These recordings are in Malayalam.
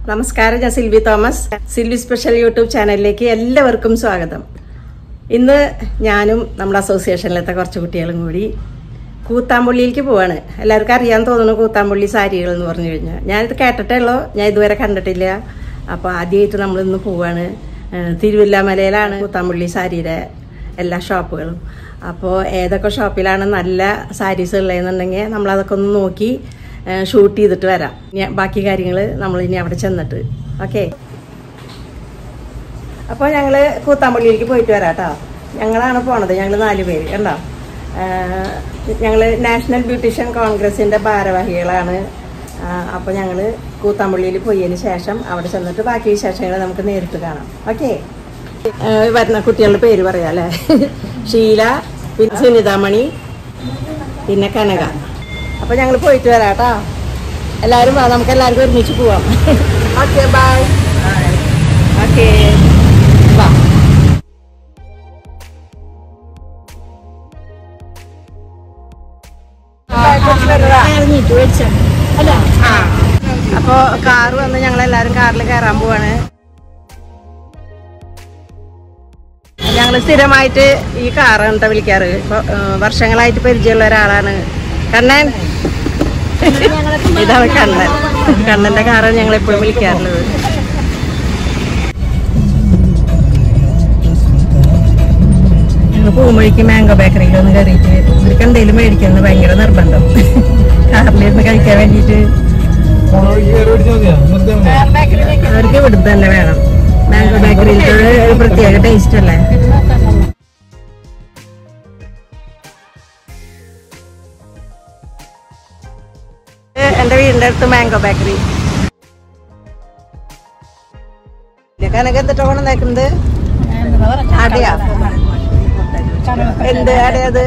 നമസ്കാരം ഞാൻ സിൽവി തോമസ് സിൽവി സ്പെഷ്യൽ യൂട്യൂബ് ചാനലിലേക്ക് എല്ലാവർക്കും സ്വാഗതം ഇന്ന് ഞാനും നമ്മുടെ അസോസിയേഷനിലത്തെ കുറച്ച് കുട്ടികളും കൂടി കൂത്താമ്പള്ളിയിലേക്ക് പോവാണ് എല്ലാവർക്കും അറിയാൻ തോന്നുന്നു കൂത്താമ്പള്ളി സാരികൾ എന്ന് പറഞ്ഞു കഴിഞ്ഞാൽ ഞാനിത് കേട്ടിട്ടേ ഉള്ളൂ ഞാൻ ഇതുവരെ കണ്ടിട്ടില്ല അപ്പോൾ ആദ്യമായിട്ട് നമ്മൾ ഇന്ന് പോവാണ് ഏഹ് തിരുവല്ലാമലയിലാണ് കൂത്താമ്പള്ളി സാരിയുടെ എല്ലാ ഷോപ്പുകളും അപ്പോൾ ഏതൊക്കെ ഷോപ്പിലാണ് നല്ല സാരീസ് ഉള്ളതെന്നുണ്ടെങ്കിൽ നമ്മളതൊക്കെ ഒന്ന് നോക്കി ഷൂട്ട് ചെയ്തിട്ട് വരാം ഇനി ബാക്കി കാര്യങ്ങൾ നമ്മൾ ഇനി അവിടെ ചെന്നിട്ട് ഓക്കെ അപ്പോൾ ഞങ്ങൾ കൂത്താമ്പള്ളിയിലേക്ക് പോയിട്ട് വരാം കേട്ടോ ഞങ്ങളാണ് പോണത് ഞങ്ങൾ നാല് പേര് കണ്ടോ ഞങ്ങൾ നാഷണൽ ബ്യൂട്ടീഷ്യൻ കോൺഗ്രസിൻ്റെ ഭാരവാഹികളാണ് അപ്പോൾ ഞങ്ങൾ കൂത്താമ്പള്ളിയിൽ പോയതിന് ശേഷം അവിടെ ചെന്നിട്ട് ബാക്കി വിശേഷങ്ങൾ നമുക്ക് നേരിട്ട് കാണാം ഓക്കെ വരുന്ന കുട്ടികളുടെ പേര് പറയാം അല്ലേ ഷീല പിന്നെ സുനിതാമണി പിന്നെ കനക അപ്പൊ ഞങ്ങൾ പോയിട്ട് വരാം കേട്ടോ എല്ലാവരും വാ നമുക്ക് എല്ലാവർക്കും ഒരുമിച്ച് പോവാം ഓക്കെ ബൈ ഓക്കെ വാ അപ്പോ കാറ് വന്ന് ഞങ്ങൾ എല്ലാരും കാറിൽ കയറാൻ പോവാണ് ഞങ്ങൾ സ്ഥിരമായിട്ട് ഈ കാറാണ് കേട്ടോ വിളിക്കാറ് ഇപ്പൊ ഏഹ്, വർഷങ്ങളായിട്ട് പരിചയമുള്ള ഒരാളാണ് കണ്ണൻ ഇതാണ് കണ്ണൻ കണ്ണന്റെ കാറാണ് ഞങ്ങൾ എപ്പോഴും വിളിക്കാറുള്ളത് ഞങ്ങൾ പോകുമ്പോഴേക്ക് മാംഗോ ബേക്കറിയിൽ ഒന്ന് കയറിയിട്ട് ഇവർക്ക് എന്തെങ്കിലും മേടിക്കുന്നത് ഭയങ്കര നിർബന്ധം കാറിലിരുന്ന് കഴിക്കാൻ വേണ്ടിയിട്ട് അവർക്ക് ഇവിടുന്ന് തന്നെ വേണം മാംഗോ ബേക്കറിയിലത്തെ ഒരു പ്രത്യേക ടേസ്റ്റ് അല്ലേ എന്റെ വീടിന്റെ അടുത്ത് മാംഗോ ബേക്കറി കനക എന്തിട്ടാ കൊണ്ടുവന്നേക്കുന്നത് അടയാ എന്ത് അടയത്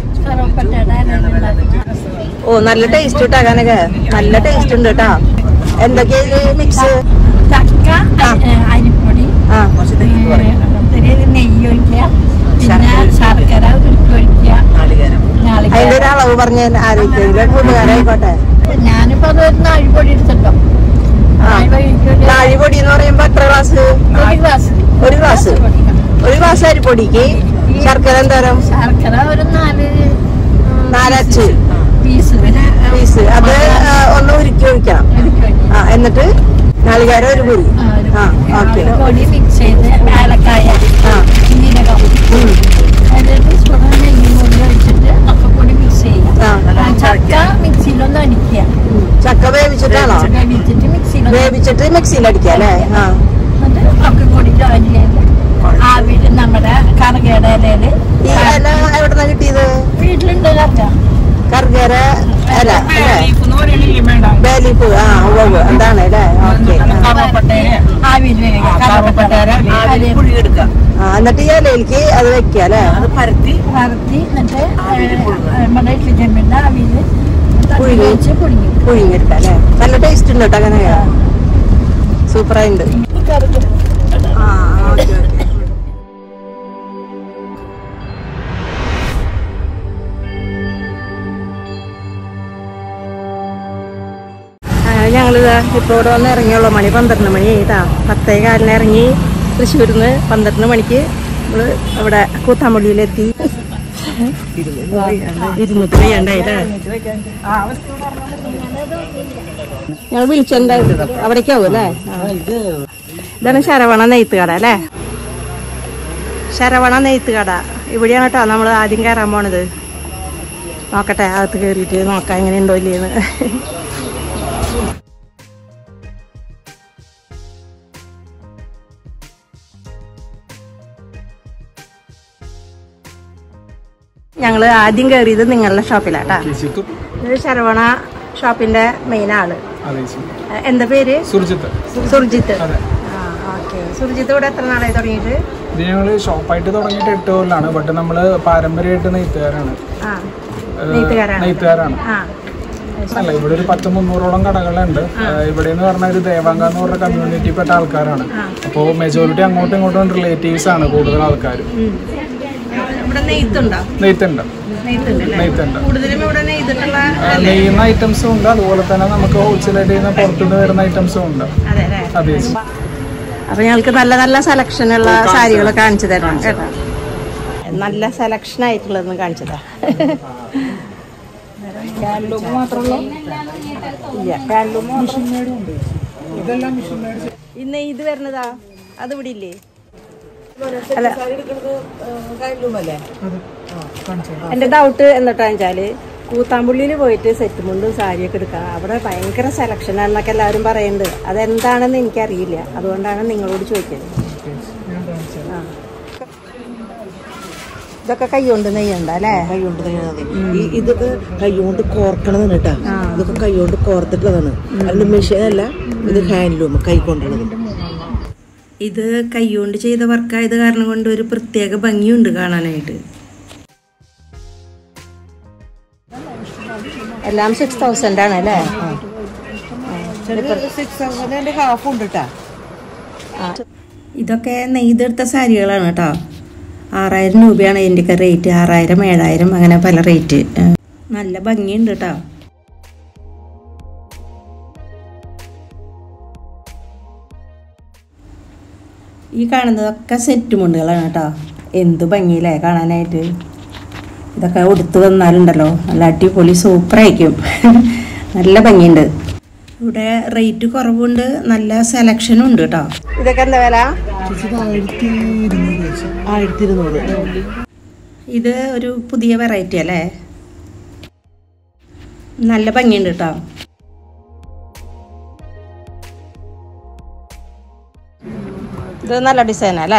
ഓ നല്ല ടേസ്റ്റ് കിട്ടാ കനക നല്ല ടേസ്റ്റ് ഉണ്ട് കേട്ടാ എന്തൊക്കെയാ മിക്സ് ചക്ക അരിപ്പൊടി ആ ഒത്തിരി നെയ്യ് ഒഴിക്കുക പിന്നെ ശർക്കര ഉരുക്കി ഒഴിക്കുക അതിന്റെ ഒരു അളവ് പറഞ്ഞ ആരോഗ്യം കൂട്ടുകാരായിക്കോട്ടെ ഞാനിപ്പോ അത് ഒരു നാഴിപ്പൊടി എടുത്തിട്ടോ ആ. നാഴിപൊടി എന്ന് പറയുമ്പോ എത്ര ഗ്ലാസ് ഒരു ഗ്ലാസ് ഒരു ഗ്ലാസ് ഒരു ഗ്ലാസ് അരിപ്പൊടിക്ക് ശർക്കര എന്തോരം ശർക്കര ഒരു നാല് നാലച്ച് പീസ് പീസ് അത് ആ, ഒന്ന് ഉരുക്കി ഒഴിക്കണം ആ എന്നിട്ട് നാളികേരം ഒരു പൊടി ആ ഓക്കെ പൊടി മിക്സ് ചെയ്ത് ഏലക്കായ ആ ജീരകം എന്നിട്ട് സ്പൂൺ നെയ്യും കൂടി ഒഴിച്ചിട്ട് ഒക്കെ പൊടി മിക്സ് ചെയ്യാം ആ ചക്ക മിക്സിയിലൊന്ന് അടിക്കുക ചക്ക വേവിച്ചിട്ടാണോ വേവിച്ചിട്ട് മിക്സിയിലൊന്ന് വേവിച്ചിട്ട് മിക്സിയിൽ അടിക്കാം അല്ലേ ആ എന്നിട്ട് ഒക്കെ കൂടി ജോയിൻ ചെയ്ത് ആവിയിൽ നമ്മുടെ കറുകയുടെ ഇലയില് ഈ ഇല എവിടുന്ന കിട്ടിയത് വീട്ടിലുണ്ട് കറുക കർഗര ഇല അല്ലേ ബേലീഫ് ആ ഉവ്വ് ഉവ്വ് എന്താണ് അല്ലേ ഓക്കെ ആവിയിൽ വേവിക്കുക കറുവപ്പട്ടേര ആ എന്നിട്ട് ഈ ഇലയിലേക്ക് അത് വെക്കുക അല്ലേ വറുത്തി എന്നിട്ട് നമ്മുടെ ഇഡ്ലി ചെമ്പിന്റെ ആവിയിൽ പുഴുങ്ങി. വെച്ച് പുഴുങ്ങി പുഴുങ്ങിയെടുക്കാം അല്ലേ നല്ല ടേസ്റ്റ് ഉണ്ട് കേട്ടോ അങ്ങനെ സൂപ്പറായിട്ടുണ്ട് ആ ഓക്കെ ഓക്കെ ഞങ്ങളിതാ ഇപ്പോൾ ഇവിടെ വന്ന് ഇറങ്ങിയുള്ളൂ മണി പന്ത്രണ്ട് മണി ആയിട്ടാ പത്തേ കാലിന് ഇറങ്ങി തൃശ്ശൂരിൽ നിന്ന് പന്ത്രണ്ട് മണിക്ക് നമ്മള് ഇവിടെ കൂത്താമ്പള്ളിയിലെത്തി ഇരുന്നൂറ്റി ചെയ്യണ്ടായില്ലേ ഞങ്ങൾ വിളിച്ചിട്ടുണ്ടായിരുന്നു അവിടേക്കാവും അല്ലേ ആ. ഇതാണ് ശരവണ നെയ്ത്ത് കട അല്ലേ ശരവണ നെയ്ത്ത് കട ഇവിടെയാണ് കേട്ടോ നമ്മൾ ആദ്യം കയറാൻ പോണത് നോക്കട്ടെ അകത്ത് കയറിയിട്ട് നോക്കാം എങ്ങനെ ഉണ്ടോ ഇല്ലേന്ന് ഞങ്ങൾ ആദ്യം കയറിയത് നിങ്ങളുടെ ഷോപ്പിലാട്ടാ ഇത് ശരവണ ഷോപ്പിന്റെ മെയിൻ ആള് എ- എന്താ പേര് സുർജിത്ത് സുർജിത്ത് അതെ. ആ ഓക്കെ സുർജിത്ത് ഇവിടെ എത്ര നാളായി തുടങ്ങിയിട്ട് ഇത് ഞങ്ങൾ ഷോപ്പായിട്ട് തുടങ്ങിയിട്ട് എട്ട് കൊല്ലാണ് ബട്ട് നമ്മൾ പാരമ്പര്യമായിട്ട് നെയ്ത്തുകാരാണ് ആ നെയ്ത്തുകാരാണ് നെയ്ത്തുകാരാണ് ആ അല്ല ഇവിടെ ഒരു പത്ത് മുന്നൂറോളം കടകളുണ്ട് ഇവിടെ എന്ന് പറഞ്ഞ ഒരു ദേവാംഗ എന്ന് പറഞ്ഞ കമ്മ്യൂണിറ്റി പെട്ട ആൾക്കാരാണ് അപ്പോൾ മെജോറിറ്റി അങ്ങോട്ടും ഇങ്ങോട്ടും റിലേറ്റീവ്സ് ആണ് കൂടുതൽ ആൾക്കാർ ഉം. ഇവിടെ നെയ്ത്തുണ്ടോ നെയ്ത്തുണ്ട് നെയ്ത്തുണ്ട് അല്ലേ നെയ്ത്തുണ്ട് കൂടുതലും ഇവിടെ നെയ്ത്ത് ചെയ്തിട്ടുള്ള ആ, നെയ്യുന്ന ഐറ്റംസും ഉണ്ട് അതുപോലെ തന്നെ നമുക്ക് ഹോൾസെയിലായിട്ട് ചെയ്യുന്ന പുറത്തുനിന്ന് വരുന്ന ഐറ്റംസും ഉണ്ട് അതെ അല്ലേ അതെ ചേച്ചി. അപ്പൊ ഞങ്ങൾക്ക് നല്ല നല്ല സെലക്ഷൻ ഉള്ള സാരികൾ കാണിച്ചു തരണം കേട്ടോ നല്ല സെലക്ഷൻ ആയിട്ടുള്ളതെന്ന് കാണിച്ചതാ ഇന്ന് ഇത് വരുന്നതാ അത് ഇവിടെ ഇല്ലേ അല്ല എന്റെ ഡൗട്ട് എന്നിട്ടാ വെച്ചാല് കൂത്താമ്പുള്ളിയിൽ പോയിട്ട് സെറ്റ് മുണ്ടും സാരിയൊക്കെ എടുക്കാം അവിടെ ഭയങ്കര സെലക്ഷൻ ആണെന്നൊക്കെ എല്ലാവരും പറയുന്നുണ്ട് അതെന്താണെന്ന് എനിക്കറിയില്ല അതുകൊണ്ടാണ് നിങ്ങളോട് ചോദിക്കുന്നത് ആ. ഇതൊക്കെ കൈകൊണ്ട് നെയ്യണ്ട അല്ലേ കൈകൊണ്ട് നെയ്യണത് ഈ ഇതൊക്കെ കൈകൊണ്ട് കോർക്കണതാണ് കേട്ടാ ഇതൊക്കെ കൈകൊണ്ട് കോർത്തിട്ടുള്ളതാണ് അതിന്റെ മെഷീൻ അല്ല ഇത് ഹാൻഡ്ലൂം കൈ കൊണ്ടുള്ളത് ഇത് കൈകൊണ്ട് ചെയ്ത വർക്കായത് കാരണം കൊണ്ട് ഒരു പ്രത്യേക ഭംഗിയുണ്ട് കാണാനായിട്ട് എല്ലാം സിക്സ് തൗസൻഡ് ആണ് അല്ലേ സിക്സ് തൗസൻഡ് ഹാഫ് ഉണ്ട് കേട്ടാ ഇതൊക്കെ നെയ്തെടുത്ത സാരികളാണ് കേട്ടോ ആറായിരം രൂപയാണ് ഇതിൻ്റെയൊക്കെ റേറ്റ് ആറായിരം ഏഴായിരം അങ്ങനെ പല റേറ്റ് നല്ല ഭംഗിയുണ്ട് കേട്ടോ ഈ കാണുന്നതൊക്കെ സെറ്റ് മുണ്ടുകളാണ് കേട്ടോ എന്ത് ഭംഗിയില്ലേ കാണാനായിട്ട് ഇതൊക്കെ ഉടുത്ത് വന്നാലുണ്ടല്ലോ നല്ല അടിപൊളി സൂപ്പറായിരിക്കും നല്ല ഭംഗിയുണ്ട് ഇവിടെ റേറ്റ് കുറവുണ്ട് നല്ല സെലക്ഷനും ഉണ്ട് കേട്ടോ ഇതൊക്കെ എന്താ വില ആയിരത്തി ഇരുന്നൂറ് ആയിരത്തി ഇരുന്നൂറ് ഇത് ഒരു പുതിയ വെറൈറ്റി അല്ലേ നല്ല ഭംഗിയുണ്ട് കേട്ടോ ഇത് നല്ല ഡിസൈൻ അല്ലേ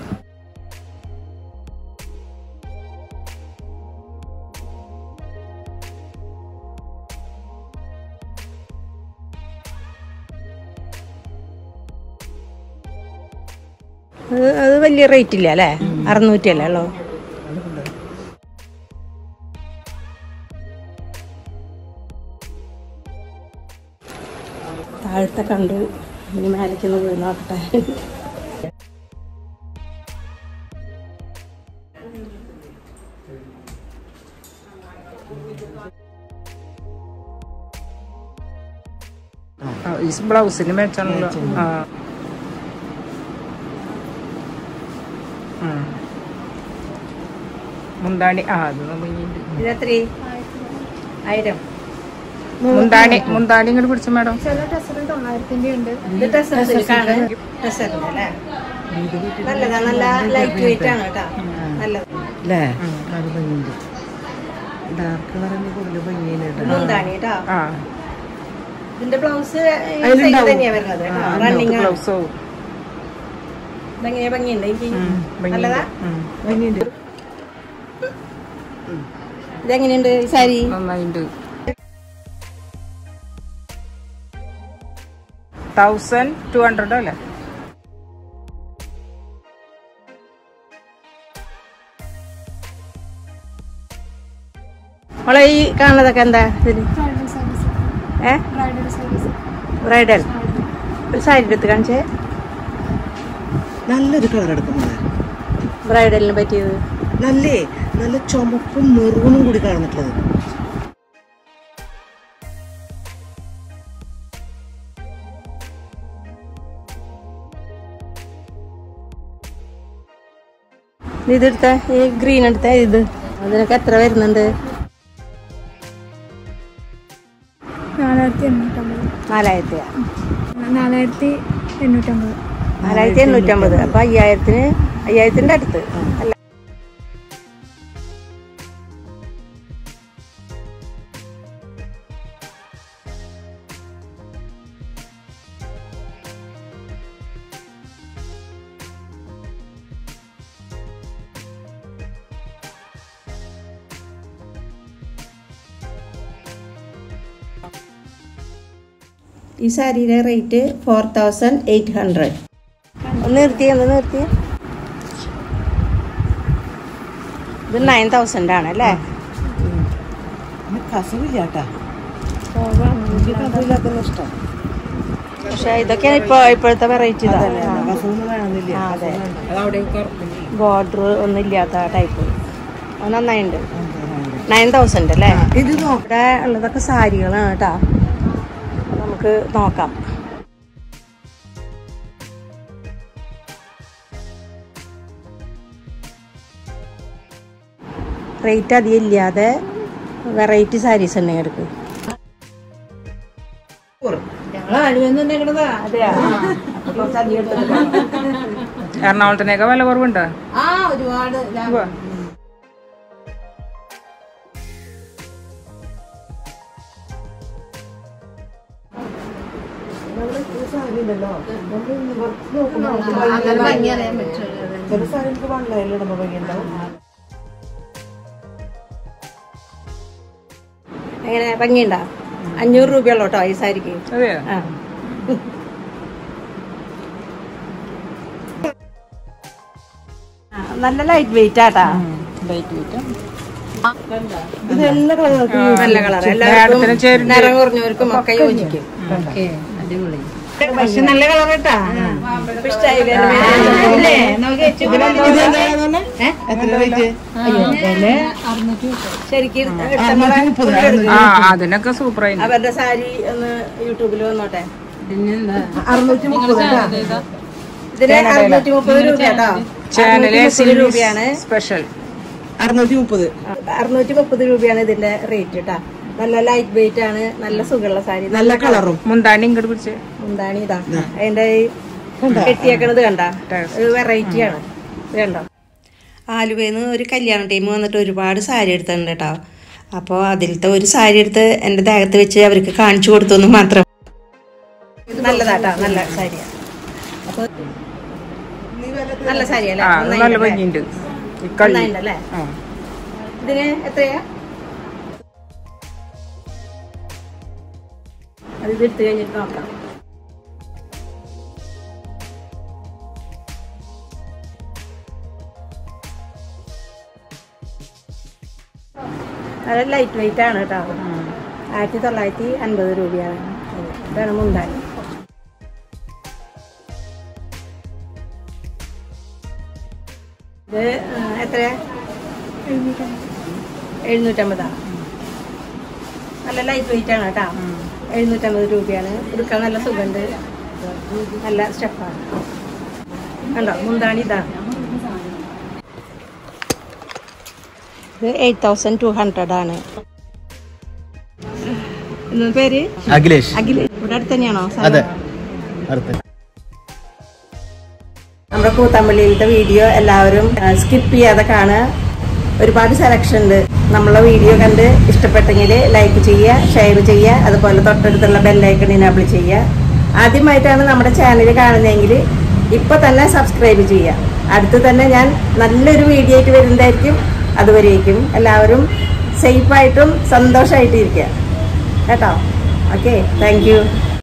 അത് അത് വലിയ റേറ്റ് ഇല്ല അല്ലേ അറുന്നൂറ്റി അല്ലേ ഉള്ളൂ താഴത്തെ കണ്ടു ഇനി മേലേക്കൊന്ന് പോയി നോക്കട്ടെ ഈ ബ്ലൗസിന് മേച്ചാണല്ലോ ആ ഉം. മുന്താണി ആ അത് നമ്മൾ ഈ- ഇത് എത്ര ആയിരം മുന്താണി മുന്താണി ഇങ്ങോട്ട് പിടിച്ച മാഡം ഇത് ടെസർ സിൽക്കാണ് ടെസറിന്റെ അല്ലേ നല്ലതാ നല്ല ലൈറ്റ് വെയിറ്റ് ആണ് കേട്ടോ നല്ലത് അല്ലേ അത് ഭംഗിയുണ്ട് ഡാർക്ക് കളറിന് കൂടുതൽ ഭംഗിയാണ് കേട്ടോ മുന്താണി കേട്ടോ ആ ഇതിന്റെ ബ്ലൗസ് അതിലുണ്ടാവും. തന്നെയാ വരുന്നത് റണ്ണിങ് ആണ് ബ്ലൗസോ ഭംഗിയ ഭംഗിയുണ്ട് എനിക്ക് നല്ലതാ ഭംഗിയുണ്ട് ഇതെങ്ങനെയുണ്ട് ഈ സാരി നന്നായിട്ടുണ്ട് തൗസൻഡ് ടു ഹൺഡ്രഡ് അല്ലേ മോളെ ഈ കാണുന്നതൊക്കെ എന്താ ഇതില് ഏ ബ്രൈഡൽ ഒരു സാരി എടുത്ത് കാണിച്ചേ നല്ലൊരു കളർ എടുക്കുന്നത് ബ്രൈഡലിന് പറ്റിയത് നല്ലേ നല്ല ചുമപ്പും മെറൂണും കൂടി കാണുന്നിട്ടുള്ളത് ഇതെടുത്ത ഈ ഗ്രീൻ എടുത്ത ഇത് അതിനൊക്കെ എത്ര വരുന്നുണ്ട് നാലായിരത്തി എണ്ണൂറ്റമ്പത് നാലായിരത്തി നാലായിരത്തി എണ്ണൂറ്റമ്പത് നാലായിരത്തി എണ്ണൂറ്റമ്പത് അപ്പൊ അയ്യായിരത്തിന് അയ്യായിരത്തിന്റെ അടുത്ത് അല്ല ഈ സാരിയുടെ rate four thousand eight hundred ഒന്ന് നിർത്തി ഒന്ന് നിർത്തി ഇത് നയൻ തൗസൻഡ് ആണ് അല്ലേ കസവില്ല കേട്ടാ കസവില്ലാത്ത ഇഷ്ടം പക്ഷെ ഇതൊക്കെയാണ് ഇപ്പൊ ഇപ്പോഴത്തെ വെറൈറ്റി കസവൊന്നും വേണമെന്നില്ല അതെ അത് അവിടെ കുറക്കും ബോർഡർ ഒന്നും ഇല്ലാത്ത ടൈപ്പ് അത് നന്നായിട്ടുണ്ട് നയൻ തൗസൻഡ് അല്ലേ ഇത് ഇവിടെ ഉള്ളതൊക്കെ സാരികളാണ് കേട്ടോ അപ്പൊ നമുക്ക് നോക്കാം റേറ്റ് അധികം ഇല്ലാതെ വെറൈറ്റി സാരീസ് ഉണ്ടെങ്കിൽ എടുക്കും ഞങ്ങൾ അനുവദിക്കുന്നുണ്ടാക്കണതാ എറണാകുളത്തിനൊക്കെ വില കുറവുണ്ടോ ആ ഒരുപാട് ലാഭം. നല്ല ഭംഗി അറിയാൻ പറ്റുമല്ലോ ചില സാധനങ്ങൾക്ക് വണ്ണയിലും ഇടുമ്പോ ഭംഗിയുണ്ടാവും എങ്ങനെ ഭംഗിയുണ്ടോ അഞ്ഞൂറ് രൂപയുള്ളൂ കേട്ടോ ഈ സാരിക്ക് അതെയോ ആ ആ, നല്ല ലൈറ്റ് വെയിറ്റ് ആട്ടാ ലൈറ്റ് വെയിറ്റ് ഇത് എല്ലാ കളറുകൾക്കും നല്ല കളർ മാഡത്തിന് എല്ലാവർക്കും ചേരുന്ന- നിറം കുറഞ്ഞവർക്കും ഒക്കെ യോജിക്കും അടിപൊളി പക്ഷെ നല്ല കളർ കേട്ടാ ഇഷ്ടായില്ലേ എത്ര റേറ്റ് ശരിക്കും ആ അതിനൊക്കെ സൂപ്പറായി അവരുടെ സാരി ഒന്ന് യൂട്യൂബിൽ വന്നോട്ടെ അറുന്നൂറ്റി മുപ്പത് ഇതിന് അറുന്നൂറ്റി മുപ്പത് രൂപ കേട്ടോ ചാനല് മുപ്പത് രൂപയാണ് സ്പെഷ്യൽ അറുന്നൂറ്റി മുപ്പത് അറുന്നൂറ്റി മുപ്പത് രൂപയാണ് ഇതിന്റെ റേറ്റ് കേട്ടാ നല്ല ലൈറ്റ് വെയിറ്റ് ആണ് നല്ല സുഖമുള്ള സാരി നല്ല കളറും മുന്താണി ഇങ്ങോട്ട് പിടിച്ച് എന്താണ് ഇതാ അതിന്റെ ഈ കെട്ടിയേക്കണത് കണ്ട ഒരു വെറൈറ്റി ആണ് ഇത് കണ്ടോ ആലുവയിൽ നിന്ന് ഒരു കല്യാണ ടീം വന്നിട്ട് ഒരുപാട് സാരി എടുത്തിട്ടുണ്ട് കേട്ടോ അപ്പോൾ അതിലത്തെ ഒരു സാരി എടുത്ത് എൻ്റെ ദേഹത്ത് വെച്ച് അവർക്ക് കാണിച്ചു കൊടുത്തു എന്ന് മാത്രം നല്ലതാട്ടാ നല്ല സാരിയാ അപ്പോൾ നല്ല സാരിയല്ലേ ആ അത് നല്ല നന്നായിട്ടുണ്ടല്ലേ? ഭംഗിയുണ്ട് ഈ കള്ളി നന്നായിട്ടുണ്ടല്ലേ ആ ഇതിന് എത്രയാ അത് ഇത് എടുത്തു കഴിഞ്ഞിട്ട് നോക്കാം അത് ലൈറ്റ് വെയിറ്റ് ആണ് കേട്ടോ ആയിരത്തി തൊള്ളായിരത്തി അൻപത് രൂപയാണ് ഇത്. ഇതാണ് മുണ്ടാനി ഇത് ആ, എത്രയാ എഴുന്നൂറ്റമ്പതാ നല്ല ലൈറ്റ് വെയിറ്റ് ആണ് കേട്ടോ എഴുന്നൂറ്റമ്പത് രൂപയാണ് എടുക്കാൻ നല്ല സുഖമുണ്ട് നല്ല സ്റ്റെപ്പാണ് കണ്ടോ മുന്താണി ഇതാണ് ഇത് എയ്റ്റ് തൗസൻഡ് ടു ഹൺഡ്രഡ് ആണ് എന്താ പേര് അഖിലേഷ് അഖിൽ ഇവിടെ അടുത്ത് തന്നെയാണോ സ്ഥലം? അതെ അടുത്ത് നമ്മുടെ കൂത്തമ്പള്ളിയിലത്തെ വീഡിയോ എല്ലാവരും സ്കിപ്പ് ചെയ്യാതെ കാണുക ഒരുപാട് സെലക്ഷൻ ഉണ്ട് നമ്മളെ വീഡിയോ കണ്ട് ഇഷ്ടപ്പെട്ടെങ്കിൽ ലൈക്ക് ചെയ്യുക ഷെയർ ചെയ്യുക അതുപോലെ തൊട്ടടുത്തുള്ള ബെല്ലൈക്കൺ ഇനാബിൾ ചെയ്യുക ആദ്യമായിട്ടാണ് നമ്മുടെ ചാനൽ കാണുന്നതെങ്കിൽ ഇപ്പൊ തന്നെ സബ്സ്ക്രൈബ് ചെയ്യുക അടുത്ത് തന്നെ ഞാൻ നല്ലൊരു വീഡിയോ ആയിട്ട് വരുന്നതായിരിക്കും അതുവരേക്കും എല്ലാവരും സേഫായിട്ടും സന്തോഷമായിട്ടും ഇരിക്കുക കേട്ടോ ഓക്കെ താങ്ക് യു